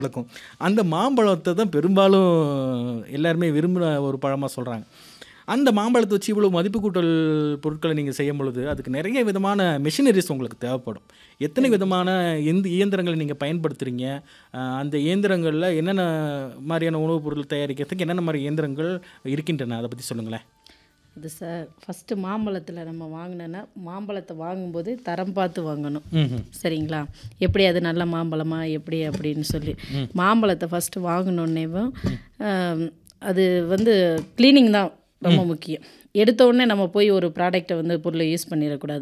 இருக்கும் அந்த மாம்பழத்தை தான் பெரும்பாலும் எல்லாருமே விரும்பின ஒரு பழமாக சொல்கிறாங்க அந்த மாம்பழத்தை வச்சு இவ்வளோ மதிப்பு கூட்டல் பொருட்களை நீங்கள் செய்யும் பொழுது அதுக்கு நிறைய விதமான மெஷினரிஸ் உங்களுக்கு தேவைப்படும் எத்தனை விதமான எந்த இயந்திரங்களை நீங்கள் பயன்படுத்துகிறீங்க அஹ் அந்த இயந்திரங்களில் என்னென்ன மாதிரியான உணவுப் பொருள் தயாரிக்கிறதுக்கு என்னென்ன மாதிரி இயந்திரங்கள் இருக்கின்றன அதை பற்றி சொல்லுங்களேன் இது சார் ஃபஸ்ட்டு மாம்பழத்தில் நம்ம வாங்கினோன்னா மாம்பழத்தை வாங்கும்போது தரம் பார்த்து வாங்கணும் ம் சரிங்களா எப்படி அது நல்ல மாம்பழமா எப்படி அப்படின்னு சொல்லி மாம்பழத்தை ஃபஸ்ட்டு வாங்கினோன்னேவும் அது வந்து க்ளீனிங் தான் ரொம்ப முக்கியம் எடுத்த உடனே நம்ம போய் ஒரு ப்ராடக்ட்டை வந்து பொருளை யூஸ் பண்ணிடக்கூடாது